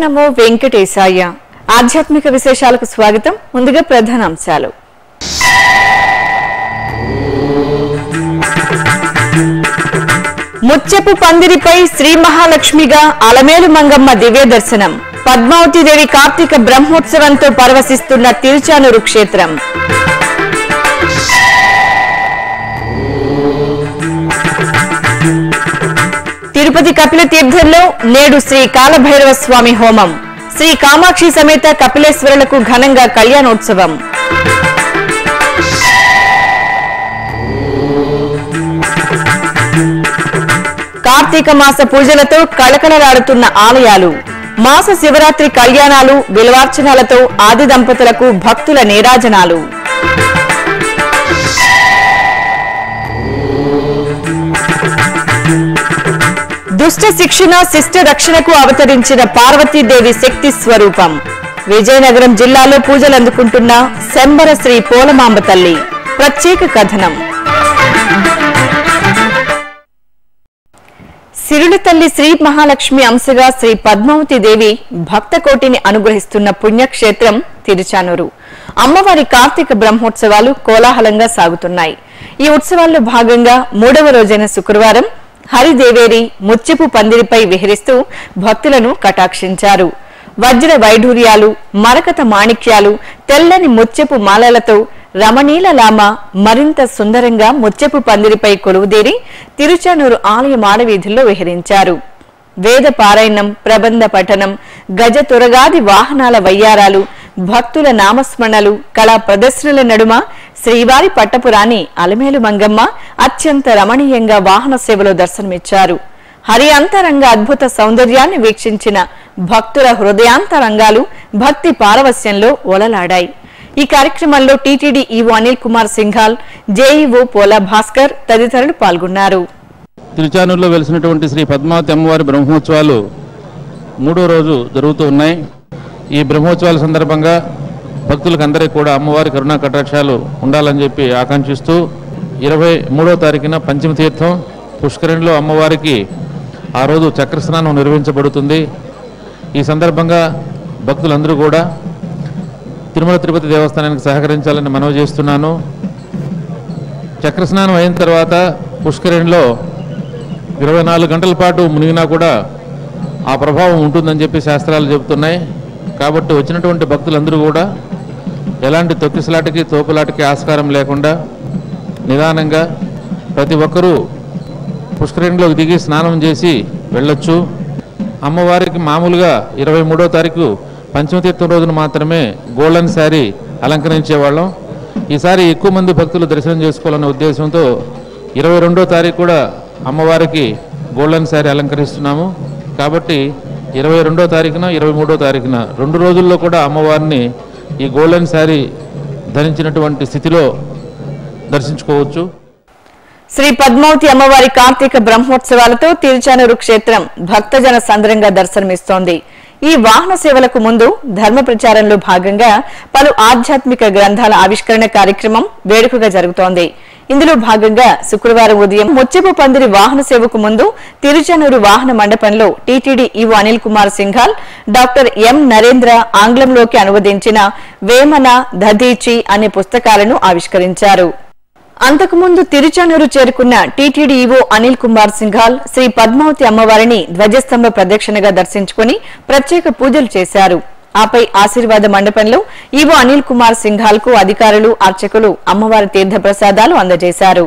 నమో వెంకటేశాయ ఆధ్యాత్మిక విశేషాలకు స్వాగతం ముందుగా ప్రధాన అంశాలు ముత్యపు పందిరిపై శ్రీ మహాలక్ష్మిగా అలమేలు మంగమ్మ దివ్య దర్శనం పద్మావతిదేవి కార్తీక బ్రహ్మోత్సవంతో పరవశిస్తున్న తిరుచానూరు క్షేత్రం తిరుపతి కపిల తీర్థంలో నేడు శ్రీ కాలభైరవ స్వామి హోమం శ్రీ కామాక్షి సమేత కపిలేశ్వరులకు ఘనంగా కళ్యాణోత్సవం కార్తీక మాస పూజలతో కళకళలాడుతున్న ఆలయాలు మాస శివరాత్రి కళ్యాణాలు బిల్వార్చనాలతో ఆది దంపతులకు భక్తుల నీరాజనాలు దుష్ట శిక్షణ శిష్ట రక్షణకు అవతరించిన పార్వతీదేవి శక్తి స్వరూపం విజయనగరం జిల్లాలో పూజలు అందుకుంటున్న శంబర శ్రీ పోలమాంబ తల్లి ప్రత్యేక కథనం సిరుల తల్లి శ్రీ మహాలక్ష్మి అంశగా శ్రీ పద్మావతి దేవి భక్త కోటిని అనుగ్రహిస్తున్న పుణ్యక్షేత్రం తిరుచానూరు అమ్మవారి కార్తీక బ్రహ్మోత్సవాలు కోలాహలంగా సాగుతున్నాయి ఈ ఉత్సవాల్లో భాగంగా మూడవ రోజైన శుక్రవారం హరిదేవేరి ముత్యపు పందిరిపై విహరిస్తూ భక్తులను కటాక్షించారు వజ్ర వైఢూర్యాలు మరకత మాణిక్యాలు తెల్లని ముత్యపు మాలలతో రమణీల లామ మరింత సుందరంగా ముత్యపు పందిరిపై కొలువుదేరి తిరుచానూరు ఆలయ మాడవీధుల్లో విహరించారు వేద పారాయణం ప్రబంధ పఠనం గజ తురగాది వాహనాల వయ్యారాలు భక్తుల నామస్మరణలు కళా ప్రదర్శనల నడుమ శ్రీవారి పట్టపురాణి అలమేలు మంగమ్మ అత్యంత రమణీయంగా వాహన సేవలో దర్శనమిచ్చారు హరి అంతరంగ అద్భుత సౌందర్యాన్ని వీక్షించిన భక్తుల హృదయాంతరంగాలు భక్తి పారవస్యంలో ఒలలాడాయి ఈ కార్యక్రమంలో TTD EO Anil Kumar Singhal JEO Pola Bhaskar తదితరులు పాల్గొన్నారు తిరుచానూరులో వెలిసినటువంటి శ్రీ పద్మావతి అమ్మవారి బ్రహ్మోత్సవాలు మూడో రోజు జరుగుతూ ఉన్నాయి ఈ బ్రహ్మోత్సవాల సందర్భంగా భక్తులకు అందరికీ కూడా అమ్మవారి కరుణా కటాక్షాలు ఉండాలని చెప్పి ఆకాంక్షిస్తూ ఇరవై మూడో తారీఖున పంచమ తీర్థం పుష్కరిణిలో అమ్మవారికి ఆ రోజు చక్రస్నానం నిర్వహించబడుతుంది ఈ సందర్భంగా భక్తులందరూ కూడా తిరుమల తిరుపతి దేవస్థానానికి సహకరించాలని మనవి చేస్తున్నాను చక్రస్నానం అయిన తర్వాత పుష్కరిణిలో ఇరవై నాలుగు గంటల పాటు మునిగినా కూడా ఆ ప్రభావం ఉంటుందని చెప్పి శాస్త్రాలు చెబుతున్నాయి కాబట్టి వచ్చినటువంటి భక్తులందరూ కూడా ఎలాంటి తొక్కిసలాటకి తోపులాటకి ఆస్కారం లేకుండా నిదానంగా ప్రతి ఒక్కరూ పుష్కరిణిలోకి దిగి స్నానం చేసి వెళ్ళొచ్చు అమ్మవారికి మామూలుగా ఇరవై మూడో తారీఖు పంచమతీర్థం రోజున మాత్రమే గోల్డెన్ శారీ అలంకరించేవాళ్ళం ఈసారి ఎక్కువ మంది భక్తులు దర్శనం చేసుకోవాలనే ఉద్దేశంతో ఇరవై రెండో తారీఖు కూడా అమ్మవారికి గోల్డెన్ శారీ అలంకరిస్తున్నాము కాబట్టి ఇరవై రెండో తారీఖున ఇరవై మూడో తారీఖున రెండు రోజుల్లో కూడా అమ్మవారిని ఈ గోల్డెన్ శారీ ధరించినటువంటి స్థితిలో దర్శించుకోవచ్చు శ్రీ పద్మావతి అమ్మవారి కార్తీక బ్రహ్మోత్సవాలతో తిరుచానూరు క్షేత్రం భక్తజన సంద్రంగా దర్శనమిస్తోంది ఈ వాహన సేవలకు ముందు ధర్మ ప్రచారంలో భాగంగా పలు ఆధ్యాత్మిక గ్రంథాల ఆవిష్కరణ కార్యక్రమం వేడుకగా జరుగుతోంది ఇందులో భాగంగా శుక్రవారం ఉదయం ముత్యపు పందిరి వాహన సేవకు ముందు తిరుచానూరు వాహన మండపంలో TTD EO Anil Kumar Singhal doctor M Narendra ఆంగ్లంలోకి అనువదించిన వేమన దధీచి అనే పుస్తకాలను ఆవిష్కరించారు అంతకుముందు తిరుచానూరు చేరుకున్న టీటీడీ ఈవో అనిల్ కుమార్ సింఘాల్ శ్రీ పద్మావతి అమ్మవారిని ధ్వజస్తంభ ప్రదక్షిణగా దర్శించుకుని ప్రత్యేక పూజలు చేశారు ఆపై ఆశీర్వాద మండపంలో ఈవో అనిల్ కుమార్ సింఘాల్ కు అధికారులు అర్చకులు అమ్మవారి తీర్థ ప్రసాదాలు అందజేశారు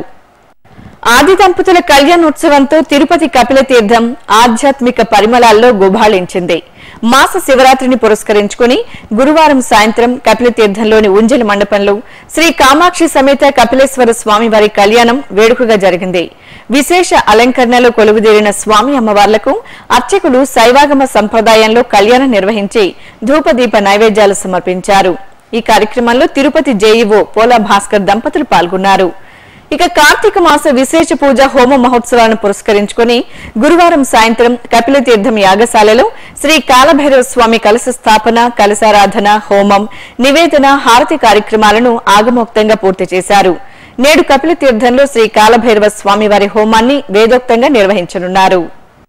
ఆది దంపతుల కళ్యాణోత్సవంతో తిరుపతి కపిల తీర్థం ఆధ్యాత్మిక పరిమళాల్లో గుబాళించింది మాస శివరాత్రిని పురస్కరించుకుని గురువారం సాయంత్రం కపిల తీర్థంలోని ఉంజల మండపంలో శ్రీ కామాక్షి సమేత కపిలేశ్వర స్వామి వారి కళ్యాణం వేడుకగా జరిగింది విశేష అలంకరణలో కొలువుదీరిన స్వామి అమ్మవార్లకు అర్చకులు శైవాగమ సంప్రదాయంలో కళ్యాణం నిర్వహించి ధూపదీప నైవేద్యాలు సమర్పించారు ఈ కార్యక్రమంలో తిరుపతి జేఈఓ పోలా భాస్కర్ దంపతులు పాల్గొన్నారు ఇక కార్తీక మాస విశేష పూజ హోమ మహోత్సవాలను పురస్కరించుకుని గురువారం సాయంత్రం కపిల తీర్థం యాగశాలలో శ్రీ కాలభైరవ స్వామి కలశ స్థాపన కలశారాధన హోమం నివేదన హారతి కార్యక్రమాలను ఆగమోక్తంగా పూర్తి చేశారు నేడు కపిల తీర్థంలో శ్రీ కాలభైరవ స్వామి వారి హోమాన్ని వేదోక్తంగా నిర్వహించనున్నారు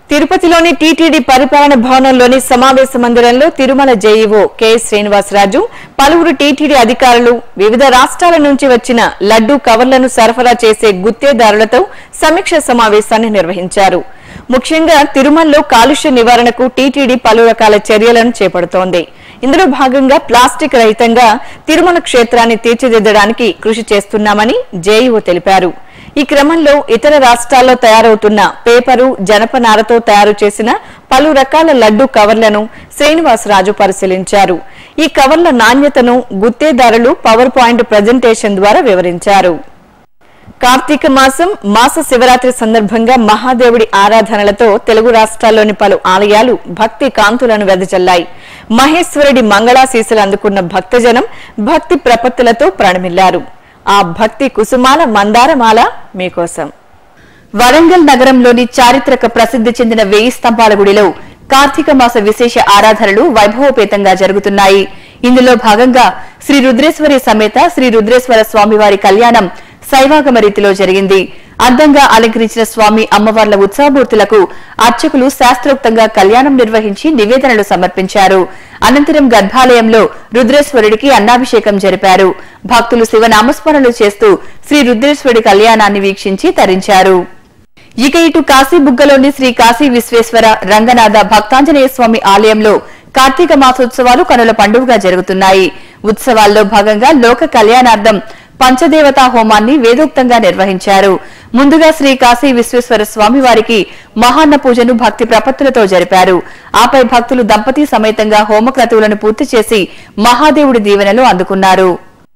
తిరుపతిలోని టీటీడీ పరిపాలన భవనంలోని సమావేశ మందిరంలో తిరుమల జేఈఓ కె శ్రీనివాసరాజు పలువురు టీటీడీ అధికారులు వివిధ రాష్ట్రాల నుంచి వచ్చిన లడ్డూ కవర్లను సరఫరా చేసే గుత్తేదారులతో సమీక్ష సమావేశాన్ని నిర్వహించారు ముఖ్యంగా తిరుమలలో కాలుష్య నివారణకు టీటీడీ పలు రకాల చర్యలను చేపడుతోంది ఇందులో భాగంగా ప్లాస్టిక్ రహితంగా తిరుమల క్షేత్రాన్ని తీర్చిదిద్దడానికి కృషి చేస్తున్నామని జేఈఓ తెలిపారు ఈ క్రమంలో ఇతర రాష్ట్రాల్లో తయారవుతున్న పేపరు జనపనారతో తయారు చేసిన పలు రకాల లడ్డు కవర్లను శ్రీనివాసరాజు పరిశీలించారు ఈ కవర్ల నాణ్యతను గుత్తేదారులు పవర్ పాయింట్ ప్రజెంటేషన్ ద్వారా వివరించారు కార్తీక మాసం మాస శివరాత్రి సందర్భంగా మహాదేవుడి ఆరాధనలతో తెలుగు రాష్ట్రాల్లోని పలు ఆలయాలు భక్తి కాంతులను వెదజల్లాయి మహేశ్వరుడి మంగళాశీసులు అందుకున్న భక్తజనం భక్తి ప్రపత్తులతో ప్రణమిల్లారు ఆ భక్తి కుసుమాల మందారమాల మీకోసం వరంగల్ నగరంలోని చారిత్రక ప్రసిద్ధి చెందిన వేయి స్తంభాల గుడిలో కార్తీక మాస విశేష ఆరాధనలు వైభవోపేతంగా జరుగుతున్నాయి ఇందులో భాగంగా శ్రీ రుద్రేశ్వరి సమేత శ్రీ రుద్రేశ్వర స్వామివారి కళ్యాణం శైవాగమ రీతిలో జరిగింది అందంగా అలంకరించిన స్వామి అమ్మవార్ల ఉత్సవమూర్తులకు అర్చకులు శాస్త్రోక్తంగా కళ్యాణం నిర్వహించి నివేదనలు సమర్పించారు అనంతరం గర్భాలయంలో రుద్రేశ్వరుడికి అన్నాభిషేకం జరిపారు భక్తులు శివనామస్మరణలు చేస్తూ శ్రీ రుద్రేశ్వరుడి కళ్యాణాన్ని వీక్షించి తరించారు ఇక ఇటు కాశీబుగ్గలోని శ్రీ కాశీ విశ్వేశ్వర రంగనాథ భక్తాంజనేయ స్వామి ఆలయంలో కార్తీక మాసోత్సవాలు కనుల పండుగగా జరుగుతున్నాయి ఉత్సవాల్లో భాగంగా లోక కళ్యాణార్థం పంచదేవతా హోమాన్ని వేదోక్తంగా నిర్వహించారు ముందుగా శ్రీ కాశీ విశ్వేశ్వర స్వామి వారికి మహాన్న పూజను భక్తి ప్రపత్తులతో జరిపారు ఆపై భక్తులు దంపతి సమేతంగా హోమక్రతువులను పూర్తి చేసి మహాదేవుడి దీవెనలు అందుకున్నారు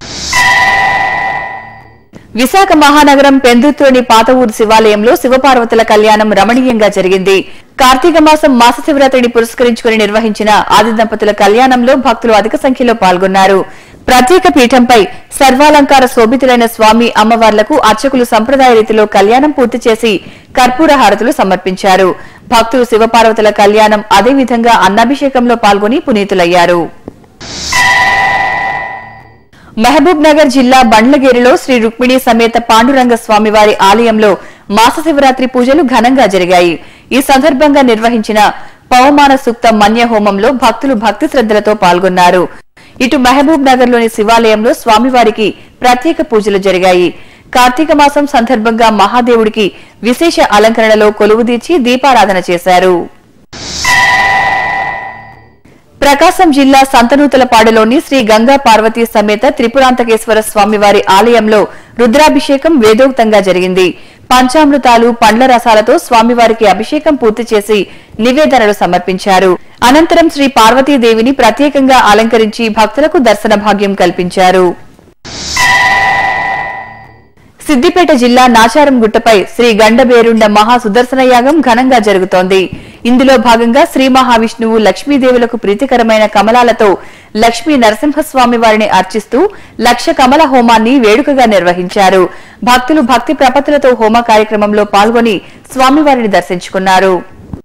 విశాఖ మహానగరం పెందుర్తిలోని పాత ఊరు శివాలయంలో శివపార్వతుల కళ్యాణం రమణీయంగా జరిగింది కార్తీక మాసం మాస శివరాత్రిని పురస్కరించుకుని నిర్వహించిన ఆది దంపతుల కళ్యాణంలో భక్తులు అధిక సంఖ్యలో పాల్గొన్నారు ప్రత్యేక పీఠంపై సర్వాలంకార శోభితులైన స్వామి అమ్మవార్లకు అర్చకులు సంప్రదాయ రీతిలో కళ్యాణం పూర్తి చేసి కర్పూర హారతులు సమర్పించారు భక్తులు శివపార్వతుల కళ్యాణం అదేవిధంగా అన్నాభిషేకంలో పాల్గొని పునీతులయ్యారు మహబూబ్ నగర్ జిల్లా బండ్లగేరిలో శ్రీ రుక్మిణి సమేత పాండురంగ స్వామివారి ఆలయంలో మాస శివరాత్రి పూజలు ఘనంగా జరిగాయి ఈ సందర్భంగా నిర్వహించిన పవమాన సూక్త మన్య హోమంలో భక్తులు భక్తి శ్రద్దలతో పాల్గొన్నారు ఇటు మహబూబ్ నగర్ లోని శివాలయంలో స్వామివారికి ప్రత్యేక పూజలు జరిగాయి కార్తీక మాసం సందర్భంగా మహాదేవుడికి విశేష అలంకరణలో కొలువుదీర్చి దీపారాధన చేశారు ప్రకాశం జిల్లా సంతనూతలపాడులోని శ్రీ గంగా పార్వతీ సమేత త్రిపురాంతకేశ్వర స్వామివారి ఆలయంలో రుద్రాభిషేకం వేదోక్తంగా జరిగింది పంచామృతాలు పండ్ల రసాలతో స్వామివారికి అభిషేకం పూర్తి చేసి నివేదనలు సమర్పించారు అనంతరం శ్రీ పార్వతీదేవిని ప్రత్యేకంగా అలంకరించి భక్తులకు దర్శన భాగ్యం కల్పించారు సిద్దిపేట జిల్లా నాచారం గుట్టపై శ్రీ గండబేరుండ మహా సుదర్శన యాగం ఘనంగా జరుగుతోంది ఇందులో భాగంగా శ్రీ మహావిష్ణువు లక్ష్మీదేవులకు ప్రీతికరమైన కమలాలతో లక్ష్మీ నరసింహస్వామి వారిని అర్చిస్తూ లక్ష కమల హోమాన్ని వేడుకగా నిర్వహించారు భక్తులు భక్తి ప్రపత్తులతో హోమ కార్యక్రమంలో పాల్గొని స్వామివారిని దర్శించుకున్నారు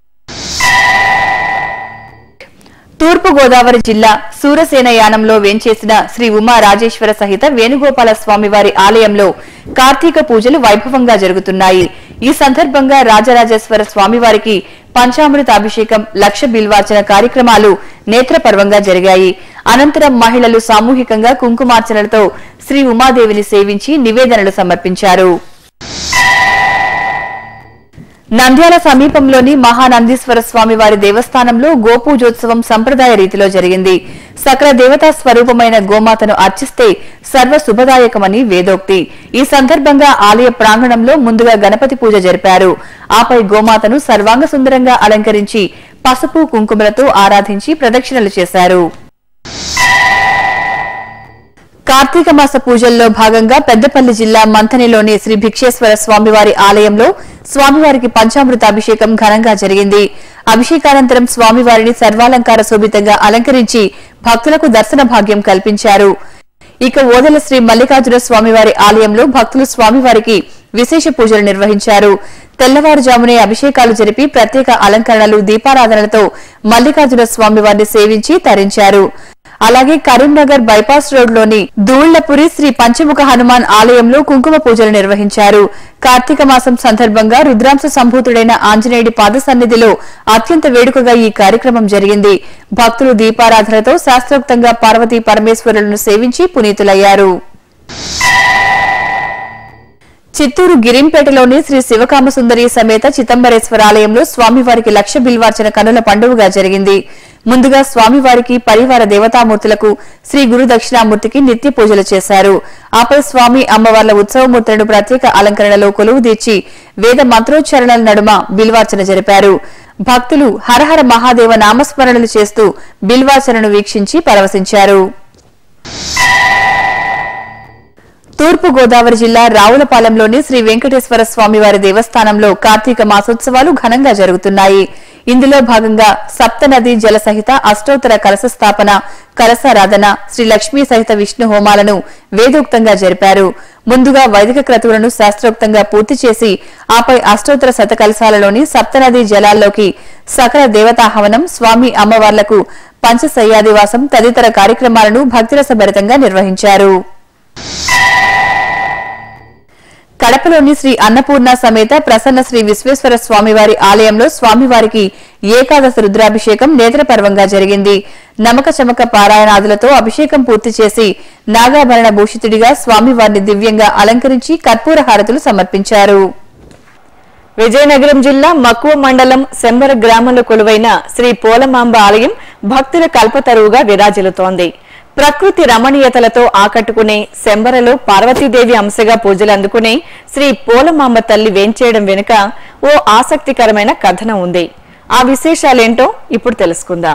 తూర్పు గోదావరి జిల్లా సూరసేన యానంలో వేంచేసిన శ్రీ ఉమా రాజేశ్వర సహిత వేణుగోపాల స్వామివారి ఆలయంలో కార్తీక పూజలు వైభవంగా జరుగుతున్నాయి ఈ సందర్భంగా రాజరాజేశ్వర స్వామివారికి పంచామృత అభిషేకం లక్ష బిల్వార్చన కార్యక్రమాలు నేత్రపర్వంగా జరిగాయి అనంతరం మహిళలు సామూహికంగా కుంకుమార్చనలతో శ్రీ ఉమాదేవిని సేవించి నివేదనలు సమర్పించారు నంద్యాల సమీపంలోని మహానందీశ్వర స్వామి వారి దేవస్థానంలో గోపూజోత్సవం సంప్రదాయ రీతిలో జరిగింది సకల దేవతా స్వరూపమైన గోమాతను అర్చిస్తే సర్వ శుభదాయకమని వేదోక్తి ఈ సందర్భంగా ఆలయ ప్రాంగణంలో ముందుగా గణపతి పూజ జరిపారు ఆపై గోమాతను సర్వాంగ సుందరంగా అలంకరించి పసుపు కుంకుమలతో ఆరాధించి ప్రదక్షిణలు చేశారు కార్తీక మాస పూజల్లో భాగంగా పెద్దపల్లి జిల్లా మంథనిలోని శ్రీ భిక్షేశ్వర స్వామివారి ఆలయంలో స్వామివారికి పంచామృత అభిషేకం ఘనంగా జరిగింది అభిషేకానంతరం స్వామివారిని సర్వాలంకార శోభితంగా అలంకరించి భక్తులకు దర్శన భాగ్యం కల్పించారు ఇక ఓదెల శ్రీ మల్లికార్జున స్వామివారి ఆలయంలో భక్తులు స్వామివారికి విశేష పూజలు నిర్వహించారు తెల్లవారుజామునే అభిషేకాలు జరిపి ప్రత్యేక అలంకరణలు దీపారాధనలతో మల్లికార్జున స్వామివారిని సేవించి తరించారు అలాగే కరీంనగర్ బైపాస్ రోడ్లోని దూళ్లపురి శ్రీ పంచముఖ హనుమాన్ ఆలయంలో కుంకుమ పూజలు నిర్వహించారు కార్తీక మాసం సందర్భంగా రుద్రాంశ సంభూతుడైన ఆంజనేయుడి పాద సన్నిధిలో అత్యంత వేడుకగా ఈ కార్యక్రమం జరిగింది భక్తులు దీపారాధనతో శాస్త్రోక్తంగా పార్వతీ పరమేశ్వరులను సేవించి పునీతులయ్యారు చిత్తూరు గిరింపేటలోని శ్రీ శివకామ సుందరి సమేత చిదంబరేశ్వర ఆలయంలో స్వామివారికి లక్ష బిల్వార్చన కనుల పండుగగా జరిగింది ముందుగా స్వామివారికి పరివార దేవతామూర్తులకు శ్రీ గురు దక్షిణామూర్తికి నిత్య పూజలు చేశారు ఆపై స్వామి అమ్మవార్ల ఉత్సవమూర్తులను ప్రత్యేక అలంకరణలో కొలువు తీర్చి వేద మంత్రోచ్చారణల నడుమ బిల్వార్చన జరిపారు భక్తులు హరహర మహాదేవ నామస్మరణలు చేస్తూ బిల్వార్చనను వీక్షించి పరవశించారు తూర్పు గోదావరి జిల్లా రావులపాలెంలోని శ్రీ వెంకటేశ్వర స్వామివారి దేవస్థానంలో కార్తీక మాసోత్సవాలు ఘనంగా జరుగుతున్నాయి ఇందులో భాగంగా సప్తనది జల సహిత అష్టోత్తర కలశ స్థాపన కలశారాధన శ్రీ లక్ష్మీ సహిత విష్ణు హోమాలను వేదోక్తంగా జరిపారు ముందుగా వైదిక క్రతువులను శాస్త్రోక్తంగా పూర్తి చేసి ఆపై అష్టోత్తర శతకలశాలలోని సప్తనది జలాల్లోకి సకల దేవతాహవనం స్వామి అమ్మవార్లకు పంచశయ్యాదివాసం తదితర కార్యక్రమాలను భక్తిరసభరితంగా నిర్వహించారు కడపలోని శ్రీ అన్నపూర్ణ సమేత ప్రసన్న శ్రీ విశ్వేశ్వర స్వామివారి ఆలయంలో స్వామివారికి ఏకాదశ రుద్రాభిషేకం నేత్రపర్వంగా జరిగింది నమక చమక పారాయణాదులతో అభిషేకం పూర్తి చేసి నాగాభరణ భూషితుడిగా స్వామివారిని దివ్యంగా అలంకరించి కర్పూర హారతులు సమర్పించారు విజయనగరం జిల్లా మక్కువ మండలం శంబర గ్రామంలో కొలువైన శ్రీ పోలమాంబ ఆలయం భక్తుల కల్పతరువుగా విరాజిల్లుతోంది ప్రకృతి రమణీయతలతో ఆకట్టుకునే శంబరలో పార్వతీదేవి అంశగా పూజలు అందుకునే శ్రీ పోలమాంబ తల్లి వేంచేయడం వెనుక ఓ ఆసక్తికరమైన కథనం ఉంది ఆ విశేషాలేంటో ఇప్పుడు తెలుసుకుందాం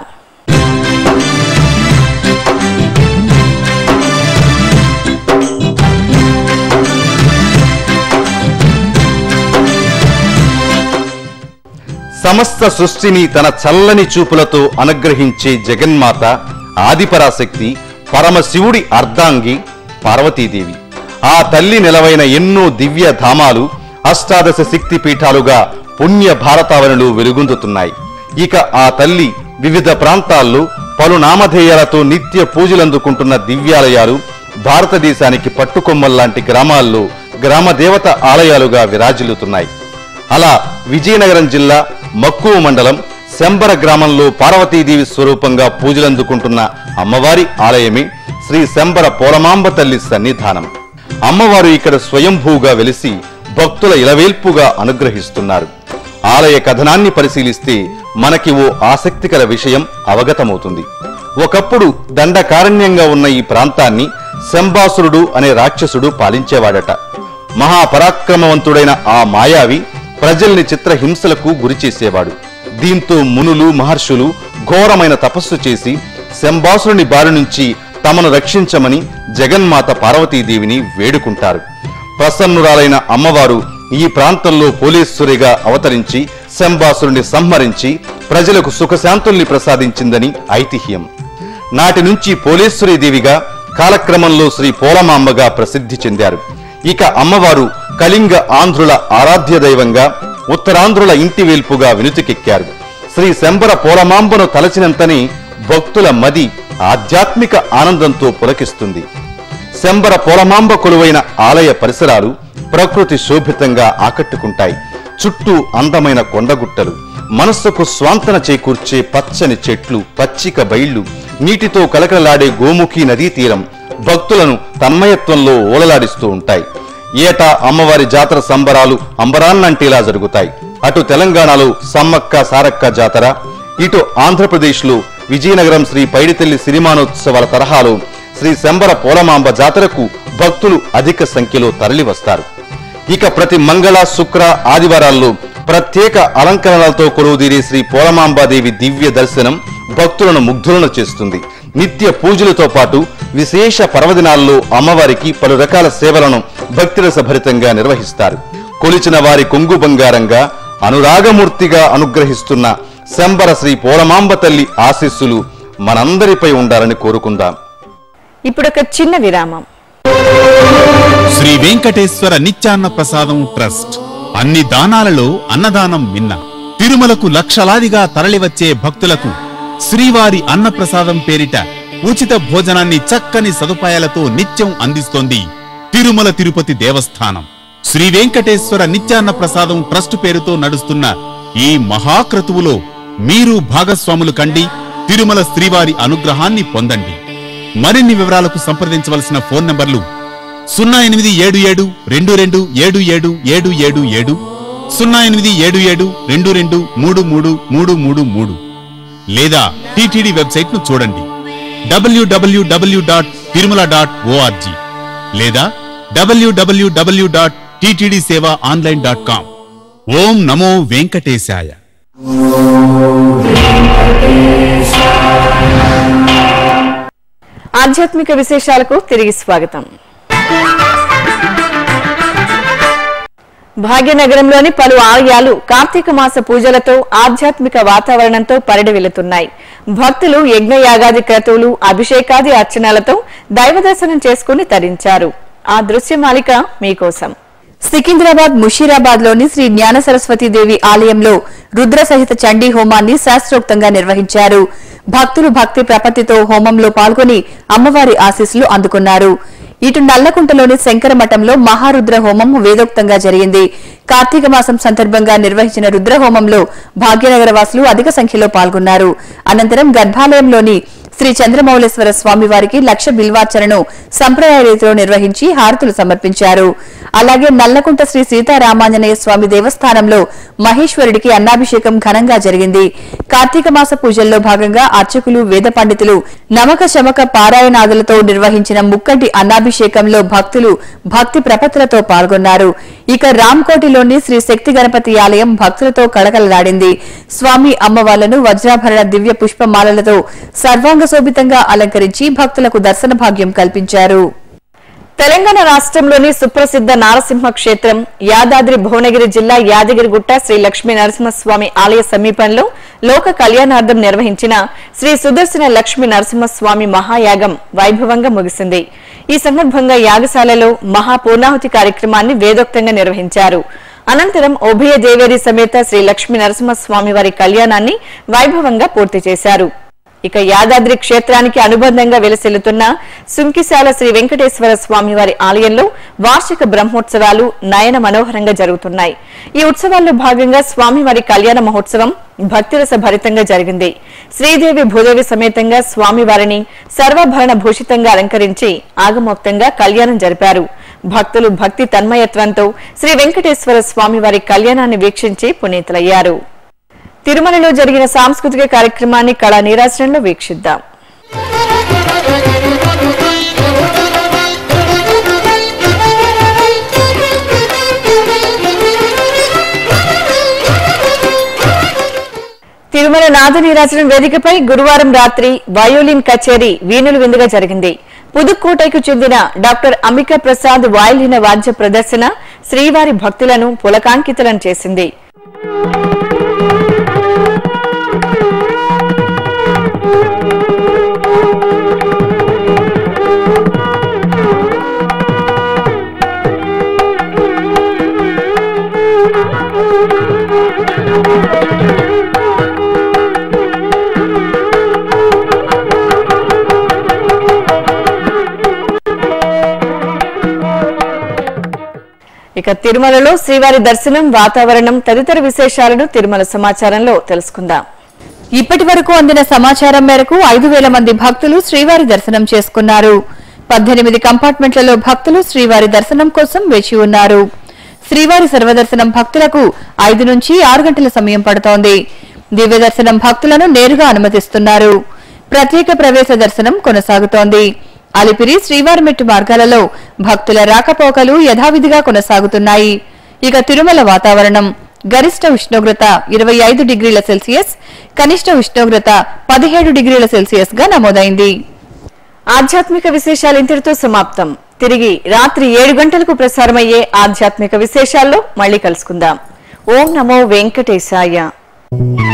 సమస్త సృష్టిని తన చల్లని చూపులతో అనుగ్రహించే జగన్మాత ఆదిపరాశక్తి పరమశివుడి అర్ధాంగి పార్వతీదేవి ఆ తల్లి నిలవైన ఎన్నో దివ్య ధామాలు అష్టాదశ శక్తి పీఠాలుగా పుణ్య భారతావనిలో వెలుగొందుతున్నాయి ఇక ఆ తల్లి వివిధ ప్రాంతాల్లో పలు నామధేయాలతో నిత్య పూజలందుకుంటున్న దివ్యాలయాలు భారతదేశానికి పట్టుకొమ్మల్లాంటి గ్రామాల్లో గ్రామ దేవత ఆలయాలుగా విరాజిల్లుతున్నాయి అలా విజయనగరం జిల్లా మక్కువ మండలం శంబర గ్రామంలో పార్వతీదేవి స్వరూపంగా పూజలందుకుంటున్న అమ్మవారి ఆలయమే శ్రీ శంబర పోలమాంబ తల్లి సన్నిధానం అమ్మవారు ఇక్కడ స్వయంభూగా వెలిసి భక్తుల ఇలవేల్పుగా అనుగ్రహిస్తున్నారు ఆలయ కథనాన్ని పరిశీలిస్తే మనకి ఓ ఆసక్తికర విషయం అవగతమవుతుంది ఒకప్పుడు దండకారణ్యంగా ఉన్న ఈ ప్రాంతాన్ని శంబాసురుడు అనే రాక్షసుడు పాలించేవాడట మహాపరాక్రమవంతుడైన ఆ మాయావి ప్రజల్ని చిత్రహింసలకు గురిచేసేవాడు దీంతో మునులు మహర్షులు ఘోరమైన తపస్సు చేసి శంబాసురుని బారి నుంచి తమను రక్షించమని జగన్మాత పార్వతీదేవిని వేడుకుంటారు ప్రసన్నురాలైన అమ్మవారు ఈ ప్రాంతంలో పోలీసురిగా అవతరించి శంబాసురుని సంహరించి ప్రజలకు సుఖశాంతుల్ని ప్రసాదించిందని ఐతిహ్యం నాటి నుంచి పోలేశ్వరి దేవిగా కాలక్రమంలో శ్రీ పోలమాంబగా ప్రసిద్ధి చెందారు ఇక అమ్మవారు కళింగ ఆంధ్రుల ఆరాధ్య దైవంగా ఉత్తరాంధ్రుల ఇంటి వేల్పుగా వినుతికెక్కారు శ్రీ శంబర పోలమాంబను తలచినంతని భక్తుల మది ఆధ్యాత్మిక ఆనందంతో పులకిస్తుంది శంబర పోలమాంబ కొలువైన ఆలయ పరిసరాలు ప్రకృతి శోభితంగా ఆకట్టుకుంటాయి చుట్టూ అందమైన కొండగుట్టలు మనస్సుకు స్వాంతన చేకూర్చే పచ్చని చెట్లు పచ్చిక బయళ్లు నీటితో కలకలలాడే గోముఖి నదీ తీరం భక్తులను తన్మయత్వంలో ఓలలాడిస్తూ ఉంటాయి ఏటా అమ్మవారి జాతర సంబరాలు అంబరాన్నంటేలా జరుగుతాయి అటు తెలంగాణలో సమ్మక్క సారక్క జాతర ఇటు ఆంధ్రప్రదేశ్లో విజయనగరం శ్రీ పైడితల్లి సిరిమానోత్సవాల తరహాలో శ్రీ శంబర పోలమాంబ జాతరకు భక్తులు అధిక సంఖ్యలో తరలివస్తారు ఇక ప్రతి మంగళ శుక్ర ఆదివారాల్లో ప్రత్యేక అలంకరణలతో కొలువుదీరే శ్రీ పోలమాంబాదేవి దివ్య దర్శనం భక్తులను ముగ్ధులను చేస్తుంది నిత్య పూజలతో పాటు విశేష పర్వదినాల్లో అమ్మవారికి పలు రకాల సేవలను భక్తిరస భరితంగా నిర్వహిస్తారు కొలిచిన వారి కొంగు బంగారంగా అనురాగమూర్తిగా అనుగ్రహిస్తున్న శంబర శ్రీ పోలమాంబ తల్లి ఆశీస్సులు మనందరిపై ఉండాలని కోరుకుందాం ఇప్పుడొక చిన్న విరామం శ్రీ వెంకటేశ్వర నిత్యాన్న ప్రసాదం ట్రస్ట్ అన్ని దానాలలో అన్నదానం మిన్న తిరుమలకు లక్షలాదిగా తరలివచ్చే భక్తులకు శ్రీవారి అన్నప్రసాదం పేరిట ఉచిత భోజనాన్ని చక్కని సదుపాయాలతో నిత్యం అందిస్తోంది తిరుమల తిరుపతి దేవస్థానం శ్రీ వెంకటేశ్వర నిత్యాన్న ప్రసాదం ట్రస్ట్ పేరుతో నడుస్తున్న ఈ మహాక్రతువులో మీరు భాగస్వాములు కండి తిరుమల శ్రీవారి అనుగ్రహాన్ని పొందండి మరిన్ని వివరాలకు సంప్రదించవలసిన ఫోన్ నంబర్లు సున్నా ఎనిమిది ఏడు ఏడు రెండు రెండు ఏడు ఏడు ఏడు ఏడు ఏడు సున్నా ఎనిమిది ఏడు ఏడు రెండు రెండు మూడు మూడు మూడు మూడు మూడు లేదా టిటిడి వెబ్సైట్ ను చూడండి WWW dot Tirumala dot ORG లేదా WWW dot TTD seva online dot com ఓం నమో వెంకటేశాయ ఆధ్యాత్మిక విశేషాలకు తిరిగి స్వాగతం భాగ్యనగరంలోని పలు ఆలయాలు కార్తీక మాస పూజలతో ఆధ్యాత్మిక వాతావరణంతో పరిడవిల్లుతున్నాయి భక్తులు యజ్ఞయాగాది క్రతువులు అభిషేకాది అర్చనలతో దైవ దర్శనం చేసుకుని తరించారు ఆ దృశ్యమాలిక మీకోసం సికింద్రాబాద్ ముషీరాబాద్ లోని శ్రీ జ్ఞాన సరస్వతి దేవి ఆలయంలో రుద్ర సహిత చండీ హోమాన్ని శాస్త్రోక్తంగా నిర్వహించారు భక్తులు భక్తి ప్రపత్తితో హోమంలో పాల్గొని అమ్మవారి ఆశీస్సులు అందుకున్నారు ఇటు నల్లకుంటలోని శంకర మఠంలో మహారుద్ర హోమం వేదోక్తంగా జరిగింది కార్తీక మాసం సందర్భంగా నిర్వహించిన రుద్ర హోమంలో భాగ్యనగర వాసులు అధిక సంఖ్యలో పాల్గొన్నారు అనంతరం గర్భాలయంలోని శ్రీ చంద్రమౌళేశ్వర స్వామి వారికి లక్ష బిల్వార్చనను సంప్రదాయ రీతిలో నిర్వహించి హారతులు సమర్పించారు అలాగే నల్లకుంట శ్రీ సీతారామాంజనేయ స్వామి దేవస్థానంలో మహేశ్వరుడికి అన్నాభిషేకం ఘనంగా జరిగింది కార్తీక మాస పూజల్లో భాగంగా అర్చకులు వేద పండితులు నమక శమక పారాయణాదులతో నిర్వహించిన ముక్కంటి అన్నాభిషేకంలో భక్తులు భక్తి ప్రపత్తులతో పాల్గొన్నారు ఇక రామ్కోటిలోని శ్రీ శక్తి గణపతి ఆలయం భక్తులతో కళకళలాడింది స్వామి అమ్మవార్లను వజ్రాభరణ దివ్య పుష్పమాలలతో సర్వాంగ శోభితంగా అలంకరించి భక్తులకు దర్శన భాగ్యం కల్పించారు తెలంగాణ రాష్ట్రంలోని సుప్రసిద్ధ నారసింహ క్షేత్రం యాదాద్రి భువనగిరి జిల్లా యాదగిరిగుట్ట శ్రీ లక్ష్మీ నరసింహస్వామి ఆలయ సమీపంలో లోక కళ్యాణార్థం నిర్వహించిన శ్రీ సుదర్శన లక్ష్మీ నరసింహస్వామి మహాయాగం వైభవంగా ముగిసింది ఈ సందర్భంగా యాగశాలలో మహాపూర్ణాహుతి కార్యక్రమాన్ని వేదోక్తంగా నిర్వహించారు అనంతరం ఉభయ దేవేరి సమేత శ్రీ లక్ష్మీ నరసింహస్వామి వారి కళ్యాణాన్ని వైభవంగా పూర్తి చేశారు ఇక యాదాద్రి క్షేత్రానికి అనుబంధంగా వెలసిల్లుతున్న సుంకిశాల శ్రీ వెంకటేశ్వర స్వామి వారి ఆలయంలో వార్షిక బ్రహ్మోత్సవాలు నయన మనోహరంగా జరుగుతున్నాయి ఈ ఉత్సవాల్లో భాగంగా స్వామివారి కళ్యాణ మహోత్సవం భక్తిరస భరితంగా జరిగింది శ్రీదేవి భూదేవి సమేతంగా స్వామివారిని సర్వభరణ భూషితంగా అలంకరించి ఆగమోక్తంగా కళ్యాణం జరిపారు భక్తులు భక్తి తన్మయత్వంతో శ్రీ వెంకటేశ్వర స్వామివారి కళ్యాణాన్ని వీక్షించి పునీతులయ్యారు తిరుమలలో జరిగిన సాంస్కృతిక కార్యక్రమాన్ని కళా నీరాజనంలో వీక్షిద్దాం తిరుమల నాద నీరాజనం వేదికపై గురువారం రాత్రి వయోలిన్ కచేరీ వీణులు విందుగా జరిగింది పుదుక్కోటైకు చెందిన డాక్టర్ అంబికా ప్రసాద్ వాయులిన వాద్య ప్రదర్శన శ్రీవారి భక్తులను పులకాంకితులను చేసింది ఇక తిరుమలలో శ్రీవారి దర్శనం వాతావరణం తదితర విశేషాలను తిరుమల సమాచారంలో తెలుసుకుందాం ఇప్పటి వరకు అందిన సమాచారం మేరకు ఐదు వేల మంది భక్తులు శ్రీవారి దర్శనం చేసుకున్నారు పద్దెనిమిది కంపార్ట్మెంట్లలో భక్తులు శ్రీవారి దర్శనం కోసం వేచి ఉన్నారు శ్రీవారి సర్వదర్శనం భక్తులకు ఐదు నుంచి ఆరు గంటల సమయం పడుతోంది దివ్య దర్శనం భక్తులను నేరుగా అనుమతిస్తున్నారు ప్రత్యేక ప్రవేశ దర్శనం కొనసాగుతోంది అలిపిరి శ్రీవారిమెట్టు మార్గాలలో భక్తుల రాకపోకలు యథావిధిగా కొనసాగుతున్నాయి ఇక తిరుమల వాతావరణం గరిష్ట ఉష్ణోగ్రత ఇరవై ఐదు డిగ్రీల సెల్సియస్ కనిష్ట ఉష్ణోగ్రత పదిహేడు డిగ్రీల సెల్సియస్ గా నమోదైంది ఆధ్యాత్మిక విశేషాలు ఇంతటితో సమాప్తం తిరిగి రాత్రి ఏడు గంటలకు ప్రసారమయ్యే ఆధ్యాత్మిక విశేషాల్లో మళ్ళీ కలుసుకుందాం ఓం నమో వెంకటేశాయ